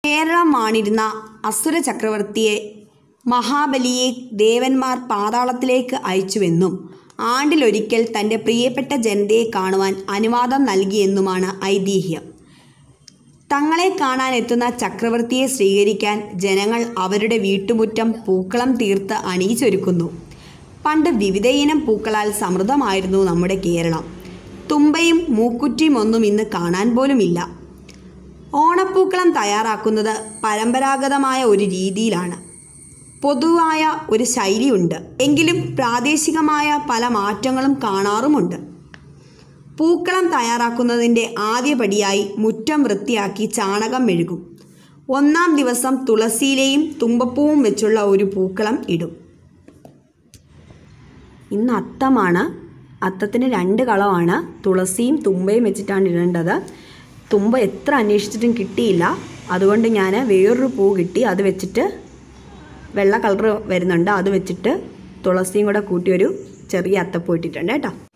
കേരളം വാണിരുന്ന അസുര ചക്രവർത്തിയെ മഹാബലിയെ ദേവന്മാർ പാതാളത്തിലേക്ക് അയച്ചുവെന്നും ആണ്ടിലൊരിക്കൽ തൻ്റെ പ്രിയപ്പെട്ട ജനതയെ കാണുവാൻ അനുവാദം നൽകിയെന്നുമാണ് ഐതിഹ്യം തങ്ങളെ കാണാനെത്തുന്ന ചക്രവർത്തിയെ സ്വീകരിക്കാൻ ജനങ്ങൾ അവരുടെ വീട്ടുമുറ്റം പൂക്കളം തീർത്ത് അണിയിച്ചൊരുക്കുന്നു പണ്ട് വിവിധയിനം പൂക്കളാൽ സമൃദ്ധമായിരുന്നു നമ്മുടെ കേരളം തുമ്പയും മൂക്കുറ്റിയും ഒന്നും ഇന്ന് കാണാൻ പോലുമില്ല ഓണപ്പൂക്കളം തയ്യാറാക്കുന്നത് പരമ്പരാഗതമായ ഒരു രീതിയിലാണ് പൊതുവായ ഒരു ശൈലിയുണ്ട് എങ്കിലും പ്രാദേശികമായ പല മാറ്റങ്ങളും കാണാറുമുണ്ട് പൂക്കളം തയ്യാറാക്കുന്നതിൻ്റെ ആദ്യപടിയായി മുറ്റം വൃത്തിയാക്കി ചാണകം മെഴുകും ഒന്നാം ദിവസം തുളസിയിലെയും തുമ്പപ്പൂവും വെച്ചുള്ള ഒരു പൂക്കളം ഇടും ഇന്ന് അത്തമാണ് അത്തത്തിന് രണ്ട് കളമാണ് തുളസിയും തുമ്പയും വെച്ചിട്ടാണ് ഇടേണ്ടത് തുമ്പ എത്ര അന്വേഷിച്ചിട്ടും കിട്ടിയില്ല അതുകൊണ്ട് ഞാൻ വേറൊരു പൂ കിട്ടി അത് വെച്ചിട്ട് വെള്ള കളർ വരുന്നുണ്ട് അത് വെച്ചിട്ട് തുളസിയും കൂടെ കൂട്ടി ഒരു ചെറിയ അത്തപ്പൂ ഇട്ടിട്ടുണ്ട് കേട്ടോ